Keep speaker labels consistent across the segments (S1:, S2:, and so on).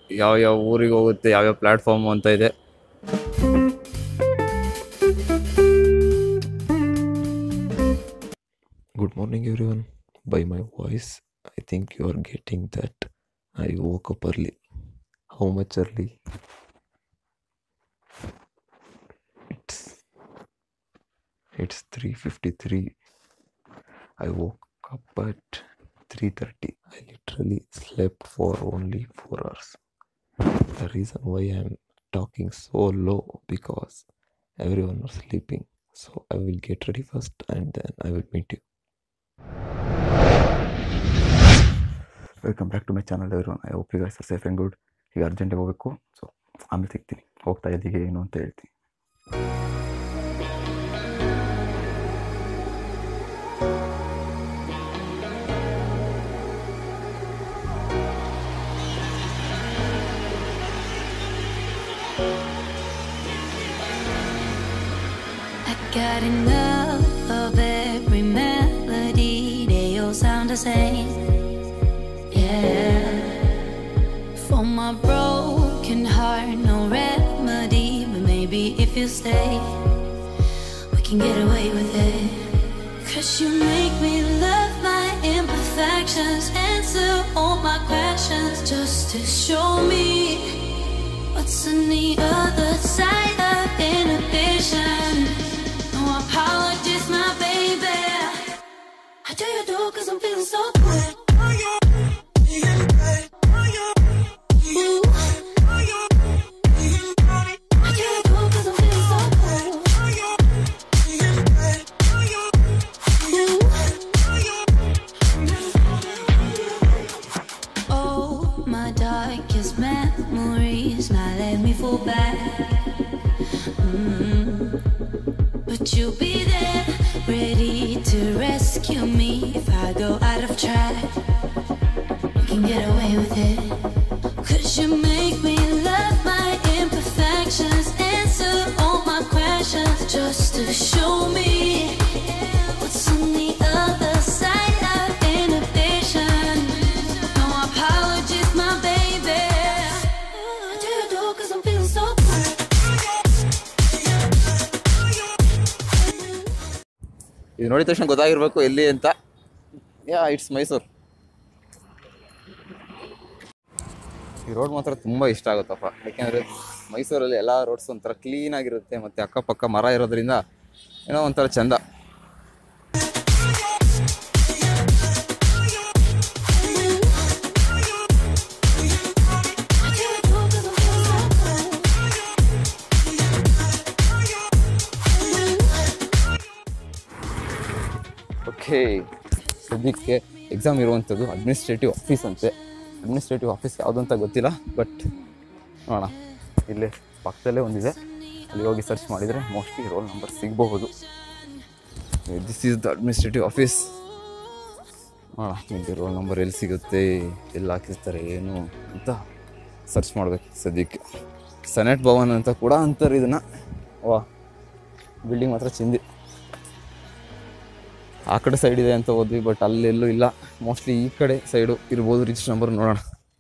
S1: ಯಾವ ಯಾವ ಊರಿಗೆ ಹೋಗುತ್ತೆ ಯಾವ್ಯಾವ ಪ್ಲ್ಯಾಟ್ಫಾರ್ಮು ಅಂತ ಇದೆ
S2: Good morning, everyone. By my voice, I think you are getting that I woke up early. How much early? It's it's 3:53. I woke up at 3:30. I literally slept for only 4 hours. The reason why I'm talking so low because everyone was sleeping. So I will get ready first and then I will meet you.
S3: Welcome back to my channel every I hope you guys are safe and good ಈಗ ಅರ್ಜೆಂಟಿಗೆ ಹೋಗಬೇಕು so ಆಮೇಲೆ ಸಿಗ್ತೀನಿ ಹೋಗ್ತಾ ಇದ್ದೀಗೆ ಏನು ಅಂತ ಹೇಳ್ತೀನಿ
S4: I got enough of every melody, they all sound the same. Yeah. For my broken heart, no remedy, but maybe if you stay, we can get away with it. Cause you make me love my imperfections, answer all my questions, just to show me what's on the other side of inhibition. No apologies, my baby. I do you do cause I'm feeling so good. Ooh. I do you do cause I'm feeling so good. Ooh. Oh, my darkest memories now let me fall back. Mm. But you'll be there, ready to rescue me if I go out of track. You can get away with it. Cause you make me love my imperfections, answer all my questions just to show me what's on the other side of inhibition. No apologies, my baby. I do you do cause I'm feeling so good.
S1: ಇದು ನೋಡಿದ ತಕ್ಷಣ ಗೊತ್ತಾಗಿರ್ಬೇಕು ಎಲ್ಲಿ ಅಂತ yeah it's Mysuru ಈ road ಮಾತ್ರ ತುಂಬ ಇಷ್ಟ ಆಗುತ್ತಪ್ಪ ಯಾಕೆಂದರೆ ಮೈಸೂರಲ್ಲಿ ಎಲ್ಲ ರೋಡ್ಸ್ ಒಂಥರ ಕ್ಲೀನಾಗಿರುತ್ತೆ ಮತ್ತು ಅಕ್ಕಪಕ್ಕ ಮರ ಇರೋದ್ರಿಂದ ಏನೋ ಒಂಥರ ಚಂದ
S4: I do you do cause I'm feeling so good.
S1: Okay ಸದ್ಯಕ್ಕೆ ಎಕ್ಸಾಮ್ ಇರುವಂಥದ್ದು ಅಡ್ಮಿನಿಸ್ಟ್ರೇಟಿವ್ ಆಫೀಸ್ ಅಂತೆ ಅಡ್ಮಿನಿಸ್ಟ್ರೇಟಿವ್ ಆಫೀಸ್ ಯಾವುದು ಅಂತ ಗೊತ್ತಿಲ್ಲ ಬಟ್ ನೋಡೋಣ ಇಲ್ಲೇ ಪಕ್ಕದಲ್ಲೇ ಒಂದಿದೆ ಅಲ್ಲಿ ಹೋಗಿ ಸರ್ಚ್ ಮಾಡಿದರೆ ಮೋಸ್ಟ್ಲಿ ರೋಲ್ ನಂಬರ್ ಸಿಗಬಹುದು this is the administrative office ನೋಡೋಣ ಇಲ್ಲಿ ರೋಲ್ ನಂಬರ್ ಎಲ್ಲಿ ಸಿಗುತ್ತೆ ಎಲ್ಲಿ ಹಾಕಿರ್ತಾರೆ ಏನು ಅಂತ ಸರ್ಚ್ ಮಾಡಬೇಕು ಸದ್ಯಕ್ಕೆ ಸೆನೆಟ್ ಭವನ್ ಅಂತ ಕೂಡ ಅಂತಾರೆ ಇದನ್ನು ವಾ ಬಿಲ್ಡಿಂಗ್ ಮಾತ್ರ ಚಿಂದಿ ಆ ಕಡೆ ಸೈಡ್ ಇದೆ ಅಂತ ಹೋದ್ವಿ ಬಟ್ ಅಲ್ಲೆಲ್ಲೂ ಇಲ್ಲ ಮೋಸ್ಟ್ಲಿ ಈ ಕಡೆ ಸೈಡು ಇರ್ಬೋದು ರಿಜಿಸ್ಟರ್ ನಂಬರ್ ನೋಡೋಣ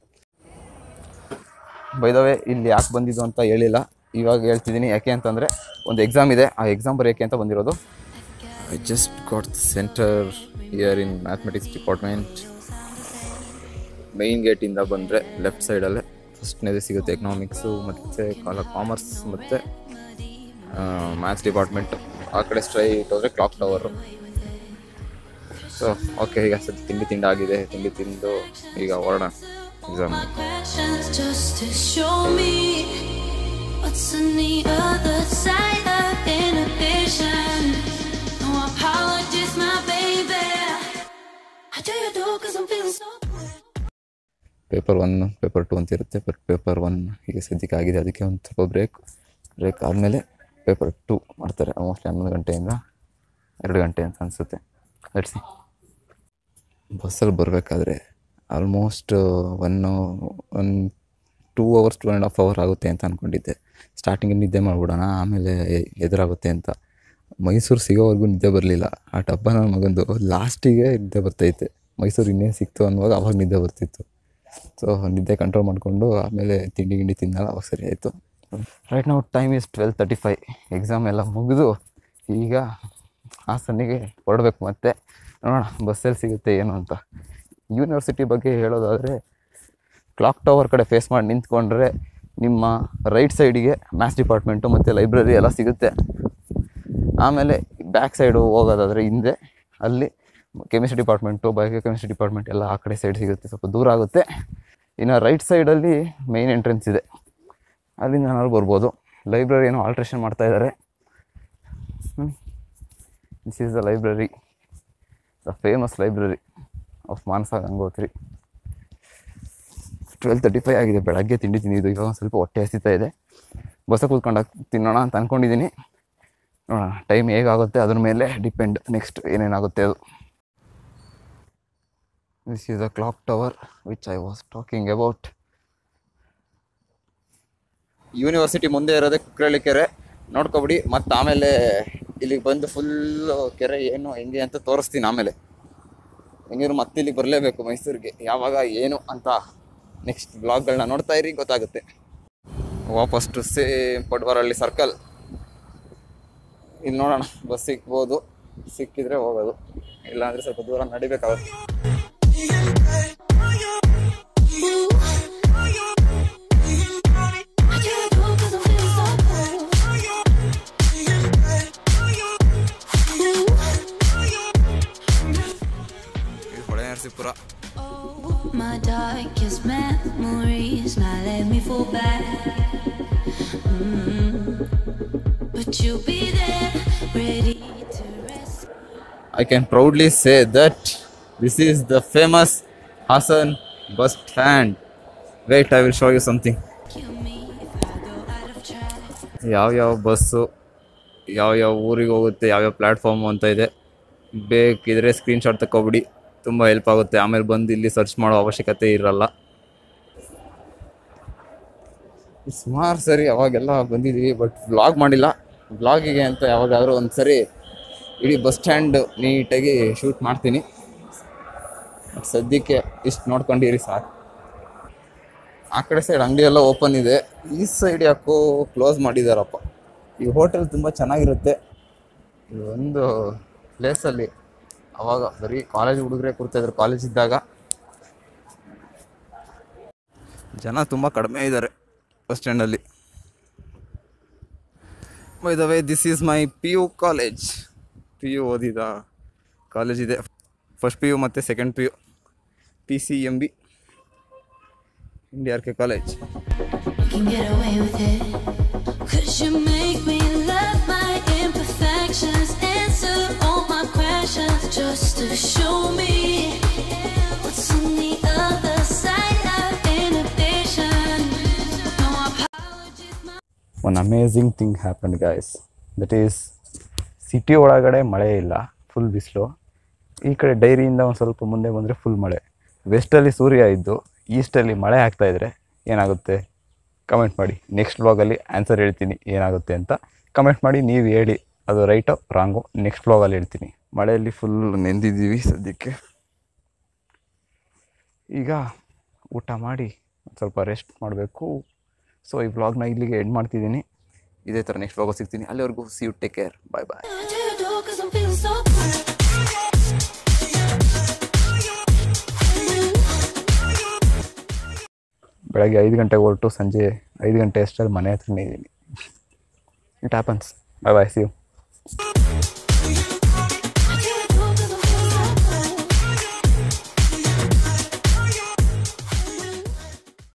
S1: ಬೈದವೆ ಇಲ್ಲಿ ಯಾಕೆ ಬಂದಿದ್ದು ಅಂತ ಹೇಳಿಲ್ಲ ಇವಾಗ ಹೇಳ್ತಿದ್ದೀನಿ ಯಾಕೆ ಅಂತಂದರೆ ಒಂದು ಎಕ್ಸಾಮ್ ಇದೆ ಆ ಎಕ್ಸಾಮ್ ಬರೆಯೋಕ್ಕೆ ಅಂತ ಬಂದಿರೋದು I just got the centre here in mathematics department main ಗೇಟಿಂದ ಬಂದರೆ ಲೆಫ್ಟ್ ಸೈಡಲ್ಲೇ ಫಸ್ಟ್ನೇದೇ ಸಿಗುತ್ತೆ ಎಕನಾಮಿಕ್ಸು ಮತ್ತು ಕಾಲ ಕಾಮರ್ಸ್ ಮತ್ತು ಮ್ಯಾಥ್ಸ್ ಡಿಪಾರ್ಟ್ಮೆಂಟ್ ಆ ಕಡೆ ಸ್ಟ್ರೈಟ್ ಹೋದರೆ ಕ್ಲಾಕ್ ಟವರು ಸೊ ಓಕೆ ಈಗ ಸದ್ಯ ತಿಂಡಿ ತಿಂಡಿ ಆಗಿದೆ ತಿಂಡಿ ತಿಂದು ಈಗ ಹೊರಡೋಣ exam
S4: My questions just to show me what's on the other side of inhibition. No apologies, my baby. I do you do cause I'm feeling so good.
S1: Paper one paper two ಅಂತ ಇರುತ್ತೆ but paper one ಈಗ ಸದ್ಯಕ್ಕೆ ಆಗಿದೆ ಅದಕ್ಕೆ ಒಂದು ಸ್ವಲ್ಪ break break ಆದಮೇಲೆ paper two ಮಾಡ್ತಾರೆ ಮೋಸ್ಟ್ಲಿ ಹನ್ನೊಂದು ಗಂಟೆಯಿಂದ ಎರಡು ಗಂಟೆ ಅಂತ ಅನಿಸುತ್ತೆ ಲೆಟ್ಸಿ ಬಸ್ಸಲ್ಲಿ ಬರಬೇಕಾದ್ರೆ almost one one two hours two and half hour ಆಗುತ್ತೆ ಅಂತ ಅಂದ್ಕೊಂಡಿದ್ದೆ ಸ್ಟಾರ್ಟಿಂಗ್ ನಿದ್ದೆ ಮಾಡ್ಬಿಡೋಣ ಆಮೇಲೆ ಎ- ಎದುರಾಗುತ್ತೆ ಅಂತ ಮೈಸೂರು ಸಿಗೋವರೆಗೂ ನಿದ್ದೆ ಬರಲಿಲ್ಲ ಆ ಡಬ್ಬ ನನ್ನ ಮಗಂದು ಲಾಸ್ಟಿಗೆ ನಿದ್ದೆ ಬರ್ತೈತೆ ಮೈಸೂರು ಇನ್ನೇನು ಸಿಕ್ತು ಅನ್ನುವಾಗ ಅವಾಗ ನಿದ್ದೆ ಬರ್ತಿತ್ತು ಸೊ ನಿದ್ದೆ ಕಂಟ್ರೋಲ್ ಮಾಡಿಕೊಂಡು ಆಮೇಲೆ ತಿಂಡಿ ಗಿಂಡಿ ತಿನ್ನಲ್ಲ ಅವಾಗ ಸರಿ ಆಯಿತು ರೈಟ್ ನಾವು time is twelve thirty five exam ಎಲ್ಲ ಮುಗಿದು ಈಗ ಹಾಸನಿಗೆ ಹೊರಡಬೇಕು ಮತ್ತೆ ನೋಡೋಣ ಬಸ್ಸಲ್ಲಿ ಸಿಗುತ್ತೆ ಏನು ಅಂತ ಯೂನಿವರ್ಸಿಟಿ ಬಗ್ಗೆ ಹೇಳೋದಾದರೆ ಕ್ಲಾಕ್ ಟವರ್ ಕಡೆ ಫೇಸ್ ಮಾಡಿ ನಿಂತ್ಕೊಂಡ್ರೆ ನಿಮ್ಮ ರೈಟ್ ಸೈಡಿಗೆ ಮ್ಯಾಥ್ಸ್ ಡಿಪಾರ್ಟ್ಮೆಂಟು ಮತ್ತು ಲೈಬ್ರರಿ ಎಲ್ಲ ಸಿಗುತ್ತೆ ಆಮೇಲೆ ಬ್ಯಾಕ್ ಸೈಡು ಹೋಗೋದಾದರೆ ಹಿಂದೆ ಅಲ್ಲಿ chemistry department bio chemistry department ಎಲ್ಲ ಆ ಕಡೆ ಸೈಡ್ ಸಿಗುತ್ತೆ ಸ್ವಲ್ಪ ದೂರ ಆಗುತ್ತೆ ಇನ್ನು ರೈಟ್ ಸೈಡಲ್ಲಿ ಮೇನ್ ಎಂಟ್ರೆನ್ಸ್ ಇದೆ ಅಲ್ಲಿಂದ ಏನಾದ್ರು ಬರ್ಬೋದು ಲೈಬ್ರರಿ ಏನೋ ಆಲ್ಟ್ರೇಷನ್ ಮಾಡ್ತಾ ಇದ್ದಾರೆ this is the library the famous library of Manasa Gangotri twelve thirty five ಆಗಿದೆ ಬೆಳಗ್ಗೆ ತಿಂಡಿ ತಿಂದಿದ್ದು ಇವಾಗ ಒಂದು ಸ್ವಲ್ಪ ಹೊಟ್ಟೆ ಹಸಿತಾ ಇದೆ ಬಸ್ಸ ಕೂತ್ಕೊಂಡು ತಿನ್ನೋಣ ಅಂತ ಅಂದ್ಕೊಂಡಿದ್ದೀನಿ ನೋಡೋಣ ಟೈಮ್ ಹೇಗಾಗುತ್ತೆ ಅದ್ರ ಮೇಲೆ ಡಿಪೆಂಡ್ ನೆಕ್ಸ್ಟ್ ಏನೇನಾಗುತ್ತೆ ಅದು this is a clock tower which I was talking about university ಮುಂದೆ ಇರೋದೇ ಕುಕ್ರಳ್ಳಿ ಕೆರೆ ನೋಡ್ಕೊಬಿಡಿ ಮತ್ತು ಆಮೇಲೆ ಇಲ್ಲಿಗೆ ಬಂದು ಫುಲ್ ಕೆರೆ ಏನು ಹೆಂಗೆ ಅಂತ ತೋರಿಸ್ತೀನಿ ಆಮೇಲೆ ಹೆಂಗಿದ್ರು ಮತ್ತೆ ಇಲ್ಲಿಗೆ ಬರಲೇಬೇಕು ಮೈಸೂರಿಗೆ ಯಾವಾಗ ಏನು ಅಂತ ನೆಕ್ಸ್ಟ್ ಬ್ಲಾಗ್ಗಳನ್ನ ನೋಡ್ತಾ ಇರಿ ಗೊತ್ತಾಗುತ್ತೆ ವಾಪಸ್ ಟು ಸೇಮ್ ಪಡ್ವಾರಳ್ಳಿ ಸರ್ಕಲ್ ಇಲ್ಲಿ ನೋಡೋಣ ಬಸ್ ಸಿಗ್ಬೋದು ಸಿಕ್ಕಿದ್ರೆ ಹೋಗೋದು ಇಲ್ಲಾಂದ್ರೆ ಸ್ವಲ್ಪ ದೂರ ನಡಿಬೇಕಾಗುತ್ತೆ
S4: I can't go 'cause I'm feeling so cold.
S1: ಇದು Hole Narasipura
S4: Oh, my darkest memories now let me fall back. Mm. But you'll be there, ready to rescue
S1: I can proudly say that this is the famous Hassan bus stand. Wait, I will show you something.
S4: me if I go out of track.
S1: ಯಾವ್ಯಾವ bus ಯಾವ್ಯಾವ ಊರಿಗೆ ಹೋಗುತ್ತೆ ಯಾವ್ಯಾವ platform ಅಂತ ಇದೆ ಬೇಕಿದ್ರೆ screenshot ತಗೊಬಿಡಿ ತುಂಬ help ಆಗುತ್ತೆ ಆಮೇಲೆ ಬಂದು ಇಲ್ಲಿ ಸರ್ಚ್ ಮಾಡೋ ಅವಶ್ಯಕತೆ ಇರಲ್ಲ ಸುಮಾರು ಸರಿ ಅವಾಗೆಲ್ಲ ಬಂದಿದ್ದೀವಿ ಬಟ್ ವ್ಲಾಗ್ ಮಾಡಿಲ್ಲ ವ್ಲಾಗಿಗೆ ಅಂತ ಯಾವಾಗಾದರೂ ಒಂದು ಸರಿ ಇಡೀ ಬಸ್ ಸ್ಟ್ಯಾಂಡ್ ನೀಟಾಗಿ ಶೂಟ್ ಮಾಡ್ತೀನಿ But ಸದ್ಯಕ್ಕೆ ಇಷ್ಟು ನೋಡ್ಕೊಂಡಿರಿ ಸಾಕು ಆ ಕಡೆ ಸೈಡ್ ಅಂಗಡಿ ಎಲ್ಲ ಓಪನ್ ಇದೆ ಈ ಸೈಡ್ ಯಾಕೋ ಕ್ಲೋಸ್ ಮಾಡಿದಾರಪ್ಪ ಈ ಹೋಟೆಲ್ ತುಂಬ ಚೆನ್ನಾಗಿರುತ್ತೆ ಈ ಒಂದು ಪ್ಲೇಸಲ್ಲಿ ಅವಾಗ ಬರೀ ಕಾಲೇಜ್ ಹುಡುಗರೇ ಕೂರ್ತಾಯಿದ್ರು ಕಾಲೇಜ್ ಇದ್ದಾಗ ಜನ ತುಂಬ ಕಡಿಮೆ ಇದ್ದಾರೆ ಬಸ್ ಸ್ಟ್ಯಾಂಡಲ್ಲಿ by the way this is my P U college P U ಓದಿದ ಕಾಲೇಜ್ ಇದೆ ಫಸ್ಟ್ ಪಿ ಯು ಮತ್ತು second P U P C M B India R K college
S4: You can get away with it. Cause you make me love my imperfections, answer all my questions just to show me what's on the other side of inhibition. No apologies, my
S3: one amazing thing happen guys that is city ಒಳಗಡೆ ಮಳೆ ಇಲ್ಲ full ಬಿಸಿಲು ಈ ಕಡೆ ಡೈರಿಯಿಂದ ಒಂದು ಸ್ವಲ್ಪ ಮುಂದೆ ಬಂದರೆ ಫುಲ್ ಮಳೆ ವೆಸ್ಟಲ್ಲಿ ಸೂರ್ಯ ಇದ್ದು ಈಸ್ಟಲ್ಲಿ ಮಳೆ ಆಗ್ತಾ ಇದ್ರೆ ಏನಾಗುತ್ತೆ ಕಮೆಂಟ್ ಮಾಡಿ ನೆಕ್ಸ್ಟ್ ಬ್ಲಾಗಲ್ಲಿ ಆನ್ಸರ್ ಹೇಳ್ತೀನಿ ಏನಾಗುತ್ತೆ ಅಂತ ಕಮೆಂಟ್ ಮಾಡಿ ನೀವು ಹೇಳಿ ಅದು ರೈಟೋ ರಾಂಗು ನೆಕ್ಸ್ಟ್ ಬ್ಲಾಗಲ್ಲಿ ಹೇಳ್ತೀನಿ ಮಳೆಯಲ್ಲಿ ಫುಲ್ ನೆಂದಿದ್ದೀವಿ ಸದ್ಯಕ್ಕೆ ಈಗ ಊಟ ಮಾಡಿ ಒಂದ್ ಸ್ವಲ್ಪ ರೆಸ್ಟ್ ಮಾಡಬೇಕು ಸೊ ಈ ವ್ಲಾಗ್ನ ಇಲ್ಲಿಗೆ ಎಂಡ್ ಮಾಡ್ತಿದ್ದೀನಿ
S1: ಇದೇ ಥರ ನೆಕ್ಸ್ಟ್ ಬ್ಲಾಗ್ ಸಿಗ್ತೀನಿ ಅಲ್ಲಿವರೆಗೂ see you take care bye bye
S4: what do you do? Cause I'm feeling so cold.
S3: ಬೆಳಗ್ಗೆ ಐದು ಗಂಟೆಗೆ ಹೊರಟು ಸಂಜೆ ಐದು ಗಂಟೆ ಅಷ್ಟರಲ್ಲಿ ಮನೆ ಹತ್ರನೇ ಇದ್ದೀನಿ it happens bye bye see you